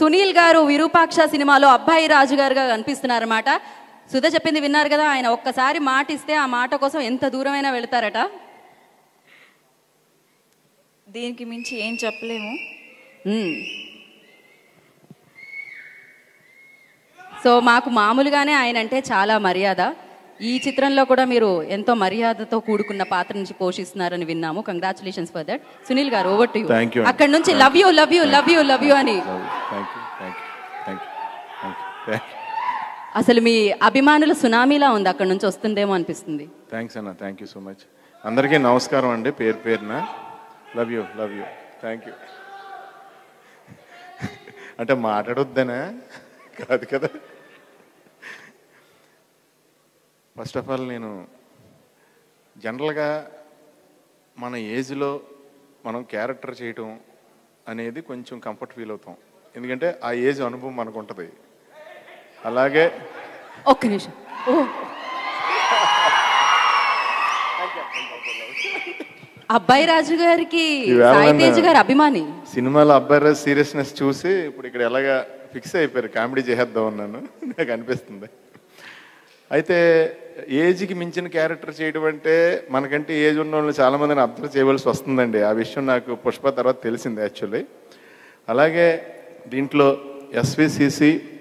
సునీల్ గారు విరూపాక్ష సినిమాలో అబ్బాయి రాజు గారుగా కనిపిస్తున్నారన్నమాట సుధ చెప్పింది విన్నారు కదా ఆయన ఒక్కసారి మాట ఇస్తే ఆ మాట కోసం ఎంత దూరమైనా వెళ్తారట దీనికి మించి ఏం చెప్పలేము మ్మ్. సో మాకు మామూలుగానే ఆయన అంటే చాలా మర్యాద ఈ చిత్రంలో కూడా మీరు ఎంతో మర్యాదతో కూడుకున్న పాత్ర నుంచి పోషిస్తున్నారని విన్నాము కంగ్రాచులేషన్స్ ఫర్ దట్ సునీల్ గారు ఓవర్ టు Thank you. అక్కడ నుంచి love you love you love you love you అని thank you thank you thank you thank you thank you అసలు మీ అభిమానుల సునామీలా ఉంది అక్కడ నుంచి వస్తుందేమో అనిపిస్తుంది థ్యాంక్స్ అన్న థ్యాంక్ యూ సో మచ్ అందరికీ నమస్కారం అండి పేరు పేరున love you love you thank you అంటే మాట్లాడొద్దనా కాదు కదా ఫస్ట్ ఆఫ్ ఆల్ నేను జనరల్గా మన ఏజ్లో మనం క్యారెక్టర్ చేయటం అనేది కొంచెం కంఫర్ట్ ఫీల్ అవుతాం ఎందుకంటే ఆ ఏజ్ అనుభవం మనకు ఉంటుంది అలాగే ఒక్క నిమిషం ఓ అబ్బాయి రాజు గారికి ఈవేళ సాయి నన్ను- తేజ్ గారు అభిమాని సినిమాలో అబ్బాయి సీరియస్నెస్ చూసి ఇప్పుడు ఇక్కడ ఎలాగా ఫిక్స్ అయిపోయారు కామెడీ చేద్దాం అన్నాను నాకు అనిపిస్తుంది అయితే ఏజ్కి మించిన క్యారెక్టర్ చేయడం అంటే మనకంటే ఏజ్ ఉన్న వాళ్ళు చాలా మందిని అబ్జర్వ్ చేయవలసి వస్తుందండి ఆ విషయం నాకు పుష్ప తర్వాత తెలిసింది యాక్చువల్లీ అలాగే దీంట్లో ఎస్విసిసి